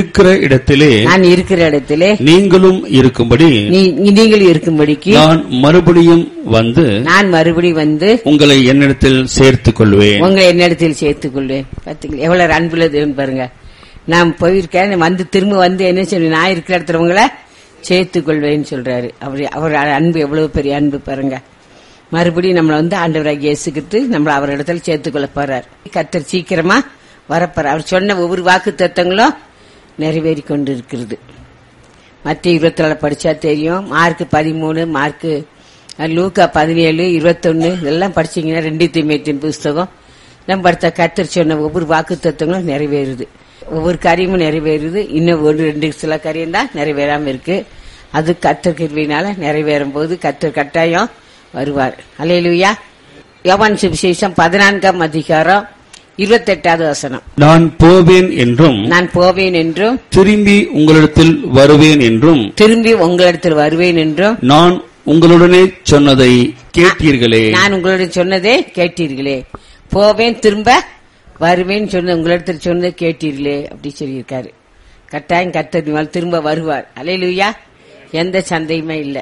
இருக்கிற இடத்திலே நான் இருக்கிற இடத்திலே நீங்களும் இருக்கும்படி நீ நீங்கள் இருக்கும்படிக்கு நான் மறுபடியும் வந்து நான் மறுபடி வந்து உங்களை என்னிடத்தில் சேர்த்துக் கொள்வேன் உங்களை என்னிடத்தில் சேர்த்துக் கொள்வேன் பாத்தீங்களா எவ்வளவு அன்புல தேவன் பாருங்க நான் போயிருக்கேன் வந்து திரும்ப வந்து என்ன சொல்லி நான் இருக்கிற இடத்துல உங்களை சேர்த்துக் கொள்வேன்னு சொல்றாரு அவர் அவர் அன்பு எவ்வளவு பெரிய அன்பு பாருங்க மறுபடியும் நம்மளை வந்து ஆண்டவராக இயேசுக்கிட்டு நம்மளை அவர் இடத்துல சேர்த்துக் கொள்ள போறார் கத்தர் சீக்கிரமா வரப்போறார் அவர் சொன்ன ஒவ்வொரு வாக்கு தத்தங்களும் நிறைவேறி கொண்டு இருக்கிறது மத்திய இருபத்தி நாலு படிச்சா தெரியும் மார்க் பதிமூணு மார்க் லூக்கா பதினேழு இருபத்தொன்னு இதெல்லாம் படிச்சீங்கன்னா ரெண்டு தீமையத்தின் புஸ்தகம் நம்ம படுத்த கத்தர் சொன்ன ஒவ்வொரு வாக்கு தத்துவங்களும் நிறைவேறுது ஒவ்வொரு காரியமும் நிறைவேறுது இன்னும் ஒரு ரெண்டு சில காரியம் தான் நிறைவேறாம இருக்கு அது கத்தர் கிருவினால நிறைவேறும் போது கத்தர் கட்டாயம் வருவார் அலையிலுயா யோவான் சுவிசேஷம் பதினான்காம் அதிகாரம் இருபத்தெட்டாவது வசனம் நான் போவேன் என்றும் நான் போவேன் என்றும் திரும்பி உங்களிடத்தில் வருவேன் என்றும் திரும்பி உங்களிடத்தில் வருவேன் என்றும் நான் உங்களுடனே சொன்னதை கேட்டீர்களே நான் உங்களுடன் சொன்னதே கேட்டீர்களே போவேன் திரும்ப வருவேன் சொன்ன உங்களிடத்தில் சொன்னதை கேட்டீர்களே அப்படி சொல்லியிருக்காரு கட்டாயம் கத்தர் திரும்ப வருவார் அலையிலுயா எந்த சந்தையுமே இல்லை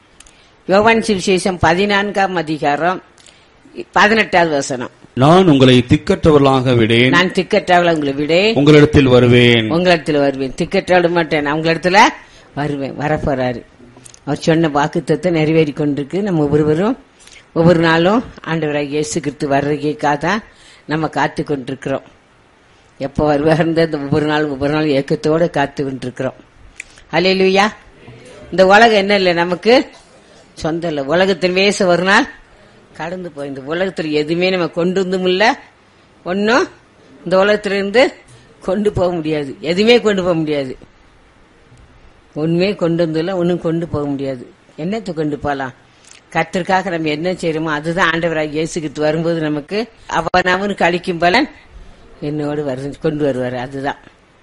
யோவான் சுவிசேஷம் பதினான்காம் அதிகாரம் பதினெட்டாவது வசனம் நான் உங்களை திக்கற்றவர்களாக விடேன் நான் திக்கற்றாவில் உங்களை விட உங்களிடத்தில் வருவேன் உங்களிடத்துல வருவேன் திக்கற்றாவிட மாட்டேன் நான் உங்களிடத்துல வருவேன் வரப்போறாரு அவர் சொன்ன வாக்குத்தத்தை நிறைவேறி கொண்டிருக்கு நம்ம ஒவ்வொருவரும் ஒவ்வொரு நாளும் ஆண்டவராக இயேசு கிறிஸ்து வர்றதுக்காக தான் நம்ம காத்து கொண்டிருக்கிறோம் எப்போ வருவார்ந்த இந்த ஒவ்வொரு நாளும் ஒவ்வொரு நாளும் ஏக்கத்தோட காத்து கொண்டிருக்கிறோம் அலையிலுயா இந்த உலகம் என்ன இல்லை நமக்கு சொந்தம் இல்லை உலகத்தின் வேச ஒரு நாள் கடந்து போய் இந்த உலகத்துல எதுவுமே நம்ம கொண்டு வந்தும் இல்ல ஒன்னும் இந்த உலகத்துல இருந்து கொண்டு போக முடியாது எதுவுமே கொண்டு போக முடியாது ஒண்ணுமே கொண்டு வந்ததில்ல ஒன்னும் கொண்டு போக முடியாது என்னத்தை கொண்டு போகலாம் கத்திற்காக நம்ம என்ன செய்யறோமோ அதுதான் ஆண்டவராக இயேசுகிட்டு வரும்போது நமக்கு அவன் அவனுக்கு அளிக்கும் பலன் என்னோடு வருது கொண்டு வருவார் அதுதான்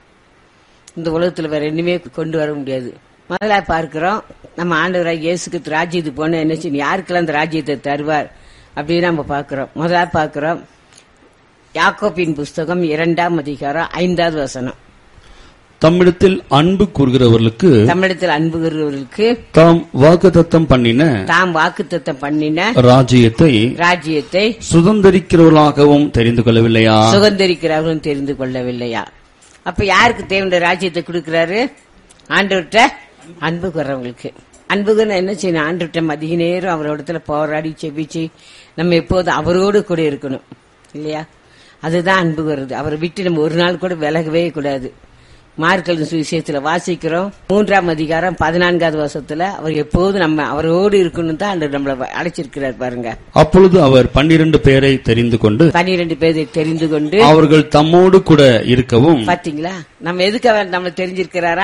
இந்த உலகத்துல வேற என்னமே கொண்டு வர முடியாது முதல்ல பார்க்கிறோம் நம்ம ஆண்டவராக இயேசுக்கு ராஜ்யத்துக்கு போன என்ன செய்யணும் யாருக்கெல்லாம் அந்த ராஜ்யத்தை தருவார் அப்படின்னு நம்ம பார்க்கிறோம் முதல்ல பார்க்கிறோம் யாக்கோப்பின் புஸ்தகம் இரண்டாம் அதிகாரம் ஐந்தாவது வசனம் தம்மிடத்தில் அன்பு கூறுகிறவர்களுக்கு தமிழத்தில் அன்பு கூறுவர்களுக்கு தாம் வாக்குத்தத்தம் பண்ணின தாம் வாக்குத்தத்தம் பண்ணின ராஜ்யத்தை ராஜ்யத்தை சுதந்திரிக்கிறவர்களாகவும் தெரிந்து கொள்ளவில்லையா சுதந்திரிக்கிறார்களும் தெரிந்து கொள்ளவில்லையா அப்ப யாருக்கு தேவையான ராஜ்யத்தை கொடுக்கிறாரு ஆண்டவர்கிட்ட அன்பு கூறவங்களுக்கு அன்பு கூற என்ன செய்யணும் ஆண்டவர்கிட்ட அதிக நேரம் அவரோடத்துல போராடி செபிச்சு நம்ம எப்போதும் அவரோடு கூட இருக்கணும் இல்லையா அதுதான் அன்பு கூறுறது அவரை விட்டு நம்ம ஒரு நாள் கூட விலகவே கூடாது மார்க்கல் சுவிசேஷத்துல வாசிக்கிறோம் மூன்றாம் அதிகாரம் பதினான்காவது வருஷத்துல அவர் எப்போதும் நம்ம அவரோடு இருக்கணும் தான் ஆண்டவர் நம்மளை அழைச்சிருக்கிறார் பாருங்க அப்பொழுது அவர் பன்னிரண்டு பேரை தெரிந்து கொண்டு பனிரெண்டு பேரை தெரிந்து கொண்டு அவர்கள் தம்மோடு கூட இருக்கவும் பாத்தீங்களா நம்ம எதுக்கு அவர் நம்ம தெரிஞ்சிருக்கிறாரா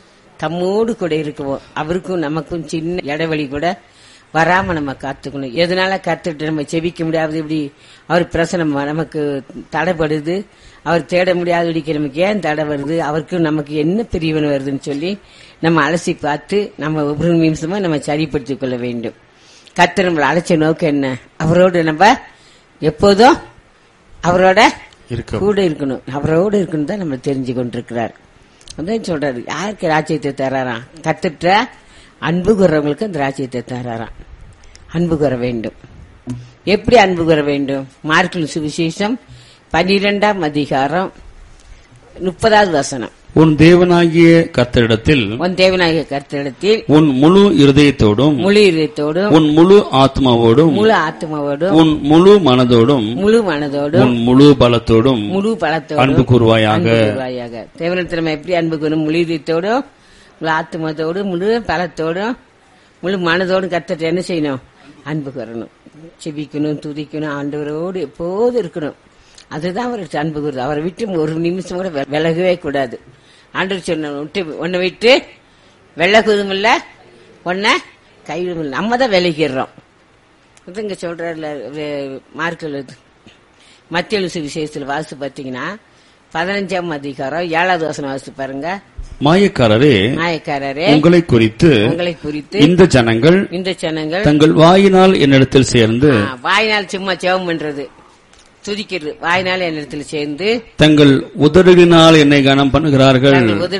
தம்மோடு கூட இருக்குவோம் அவருக்கும் நமக்கும் சின்ன இடைவெளி கூட வராம நம்ம காத்துக்கணும் எதனால காத்துட்டு நம்ம செபிக்க முடியாது இப்படி அவர் பிரசனம் நமக்கு தடைப்படுது அவர் தேட முடியாதபடிக்கு நமக்கு ஏன் தடை வருது அவருக்கு நமக்கு என்ன பிரிவினை வருதுன்னு சொல்லி நம்ம அலசி பார்த்து நம்ம ஒவ்வொரு நிமிஷமா நம்ம சரிப்படுத்திக் கொள்ள வேண்டும் கத்து நம்மளை அழைச்ச நோக்கம் என்ன அவரோடு நம்ம எப்போதும் அவரோட இருக்க கூட இருக்கணும் அவரோடு இருக்கணும் தான் நம்ம தெரிஞ்சு கொண்டிருக்கிறார் அதான் சொல்றாரு யாருக்கு ராஜ்யத்தை தராராம் கத்துட்ட அன்பு கூறவங்களுக்கு அந்த ராஜ்யத்தை தராராம் அன்பு கூற வேண்டும் எப்படி அன்பு கூற வேண்டும் மார்க்கில் சுவிசேஷம் பனிரெண்டாம் அதிகாரம் முப்பதாவது வசனம் உன் தேவனாகிய கர்த்தரிடத்தில் உன் தேவநாயக கருத்திடத்தில் உன் முழு இருதயத்தோடும் முழு இதயத்தோடும் உன் முழு ஆத்மாவோடும் முழு ஆத்மாவோடும் உன் முழு மனதோடும் முழு மனதோடும் உன் முழு பலத்தோடும் முழு பலத்தோடும் அன்பு கூறுவாயாக அன்பு கூறுவாயாக தேவனத்தில் நம்ம எப்படி அன்பு கூறும் முழு இதயத்தோடும் முழு ஆத்மத்தோடும் முழு பலத்தோடும் முழு மனதோடும் கத்துட்டு என்ன செய்யணும் அன்பு கூறணும் செபிக்கணும் துதிக்கணும் ஆண்டவரோடு எப்போதும் இருக்கணும் அதுதான் அவருக்கு அன்பு கூறுது அவரை விட்டு ஒரு நிமிஷம் கூட வெ- விலகவே கூடாது ஆண்டவர் சொன்ன விட்டு உன்னை விட்டு விலகுவதும் இல்ல உன்னை கைவிடும் இல்லை நம்ம தான் விலகிடுறோம் இது இங்க சொல்றாருல மார்க்கில் மத்திய விசேஷத்தில் வாசி பார்த்தீங்கன்னா பதினஞ்சாம் அதிகாரம் ஏழாவது வசனம் வாசி பாருங்க மாயக்காரரே நாயக்காரரே உங்களை குறித்து உங்களை குறித்து இந்த ஜனங்கள் இந்த ஜனங்கள் தங்கள் வாயினால் என்னிடத்தில் சேர்ந்து ஆ, வாய்நாள் சும்மா ஜெபம் பண்றது துதிக்கிறது வாய்நாள் என்னிடத்தில் சேர்ந்து தங்கள் உதடுகளினால் என்னை கனம் பண்ணுகிறார்கள் தங்கள் உதடு